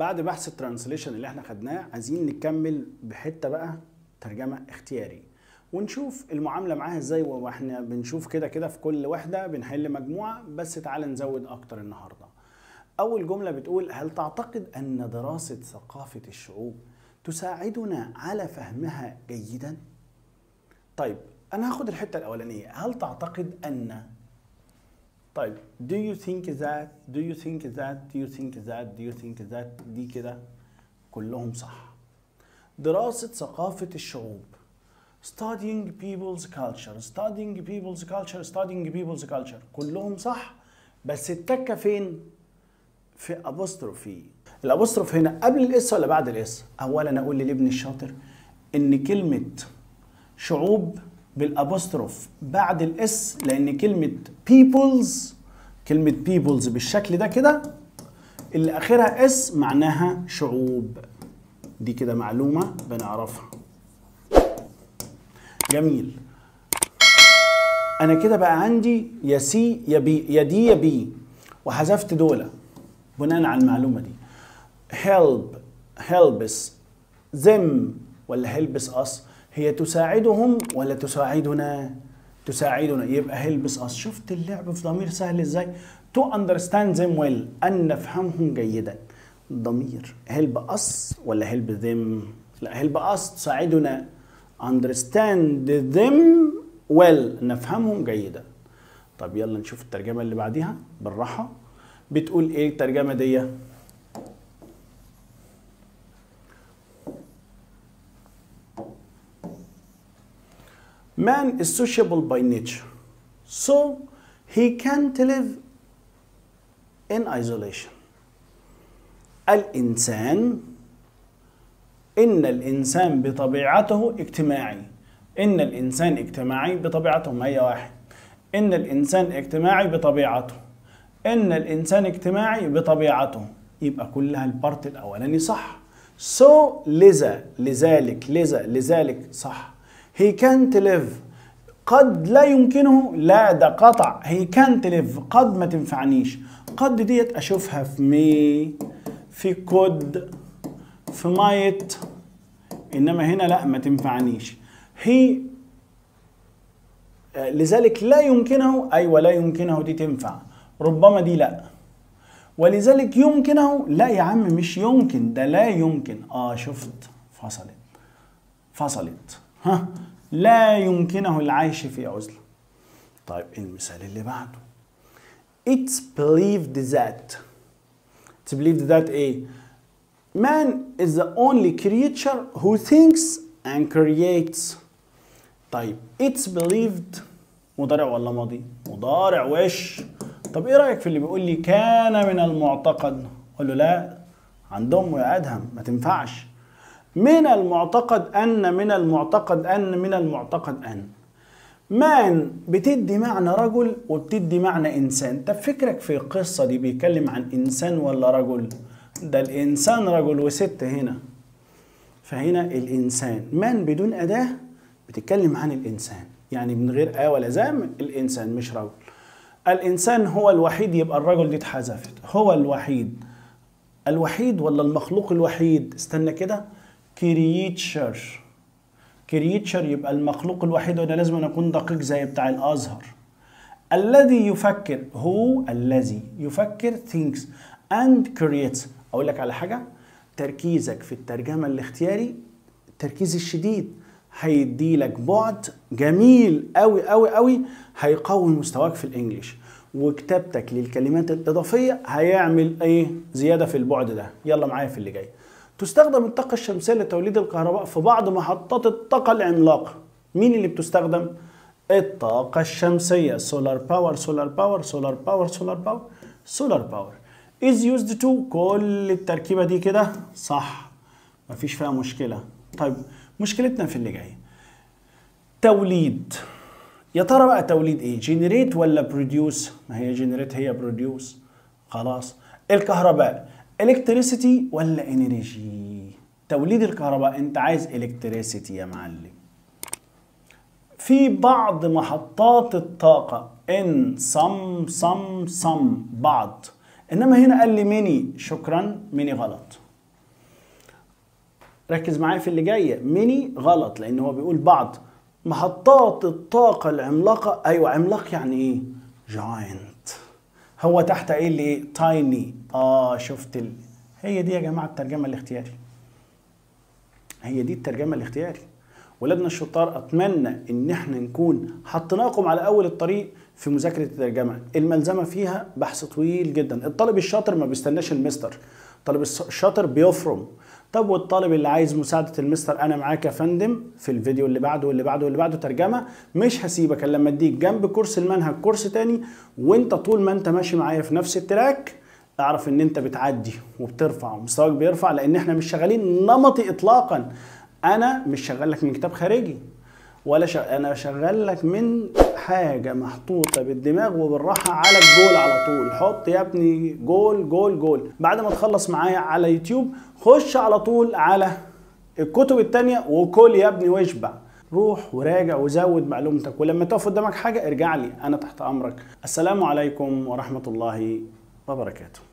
بعد بحث الترانسليشن اللي احنا خدناه عايزين نكمل بحته بقى ترجمه اختياري ونشوف المعامله معاها ازاي واحنا بنشوف كده كده في كل وحده بنحل مجموعه بس تعال نزود اكتر النهارده اول جمله بتقول هل تعتقد ان دراسه ثقافه الشعوب تساعدنا على فهمها جيدا طيب انا هاخد الحته الاولانيه هل تعتقد ان طيب do you think that do you think that do you think that do you think that دي كده كلهم صح دراسة ثقافة الشعوب studying people's culture studying people's culture studying people's culture كلهم صح بس التكة فين في ابوستروفي الابوستروف هنا قبل الاس ولا بعد الاس اولا اقول لابني الشاطر ان كلمة شعوب بالابوستروف بعد الاس لان كلمه peoples كلمه peoples بالشكل ده كده اللي اخرها اس معناها شعوب دي كده معلومه بنعرفها جميل انا كده بقى عندي يا سي يا بي يا دي يا بي وحذفت دول بناء على المعلومه دي help helps them ولا helps us هي تساعدهم ولا تساعدنا تساعدنا يبقى هيلبس اس شفت اللعب في ضمير سهل ازاي to understand them well ان نفهمهم جيدا ضمير help us ولا help them لا help us تساعدنا understand them well نفهمهم جيدا طب يلا نشوف الترجمة اللي بعديها بالراحة بتقول ايه الترجمة دي Man is sociable by nature, so he can't live in isolation. الإنسان إن الإنسان بطبيعته اجتماعي إن الإنسان اجتماعي بطبيعته ما هي واحد إن الإنسان اجتماعي بطبيعته إن الإنسان اجتماعي بطبيعته يبقى كلها البارت الأولاني صح so لذا لذلك لذا لذلك صح he can't live قد لا يمكنه لا ده قطع he can't live قد ما تنفعنيش قد ديت اشوفها في مي في كود في مايت انما هنا لا ما تنفعنيش هي لذلك لا يمكنه ايوه لا يمكنه دي تنفع ربما دي لا ولذلك يمكنه لا يا عم مش يمكن ده لا يمكن اه شفت فصلت فصلت ها لا يمكنه العيش في عزلة طيب المثال اللي بعده It's believed that It's believed that ايه Man is the only creature who thinks and creates طيب It's believed مضارع ولا ماضي؟ مضارع وش طب ايه رأيك في اللي بيقول لي كان من المعتقد؟ اقول له لا عندهم يا ادهم ما تنفعش من المعتقد أن من المعتقد أن من المعتقد أن مان بتدي معنى رجل وبتدي معنى إنسان طب فكرك في القصة دي بيتكلم عن إنسان ولا رجل ده الإنسان رجل وست هنا فهنا الإنسان مان بدون أداة بتتكلم عن الإنسان يعني من غير آ ولا زام الإنسان مش رجل الإنسان هو الوحيد يبقى الرجل دي اتحذفت هو الوحيد الوحيد ولا المخلوق الوحيد استنى كده كريتشر كريتشر يبقى المخلوق الوحيد وده لازم أكون دقيق زي بتاع الازهر الذي يفكر هو الذي يفكر thinks and creates اقول لك على حاجه تركيزك في الترجمه الاختياري التركيز الشديد هيدي لك بعد جميل قوي قوي قوي هيقوي مستواك في الانجليش وكتابتك للكلمات الاضافيه هيعمل ايه زياده في البعد ده يلا معايا في اللي جاي تستخدم الطاقة الشمسية لتوليد الكهرباء في بعض محطات الطاقة العملاقة مين اللي بتستخدم؟ الطاقة الشمسية سولار باور سولار باور سولار باور سولار باور سولار باور is used to كل التركيبة دي كده صح مفيش فيها مشكلة طيب مشكلتنا في اللي جاي توليد يا ترى بقى توليد ايه جنريت ولا بروديوس ما هي جنريت هي بروديوس خلاص الكهرباء الكتريسيتي ولا انرجي توليد الكهرباء انت عايز الكتريسيتي يا معلم في بعض محطات الطاقة ان some some some بعض انما هنا قال لي ميني شكرا ميني غلط ركز معايا في اللي جايه ميني غلط لان هو بيقول بعض محطات الطاقه العملاقه ايوه عملاق يعني ايه جاينت هو تحت ايه اللي ايه تايني اه شفت ال... هي دي يا جماعه الترجمه الاختياري هي دي الترجمه الاختياري ولادنا الشطار اتمنى ان احنا نكون حطيناكم على اول الطريق في مذاكره الترجمه الملزمه فيها بحث طويل جدا الطالب الشاطر ما بيستناش المستر الطالب الشاطر بيفرم طب والطالب اللي عايز مساعده المستر انا معاك يا فندم في الفيديو اللي بعده واللي بعده واللي بعده ترجمه مش هسيبك الا لما اديك جنب كورس المنهج كورس تاني وانت طول ما انت ماشي معايا في نفس التراك اعرف ان انت بتعدي وبترفع ومستواك بيرفع لان احنا مش شغالين نمطي اطلاقا انا مش شغال لك من كتاب خارجي ولا شغ... انا شغال لك من حاجه محطوطه بالدماغ وبالراحه على الجول على طول حط يا ابني جول جول جول بعد ما تخلص معايا على يوتيوب خش على طول على الكتب التانية وكل يا ابني واشبع روح وراجع وزود معلومتك ولما تقف قدامك حاجه ارجع لي انا تحت امرك السلام عليكم ورحمه الله وبركاته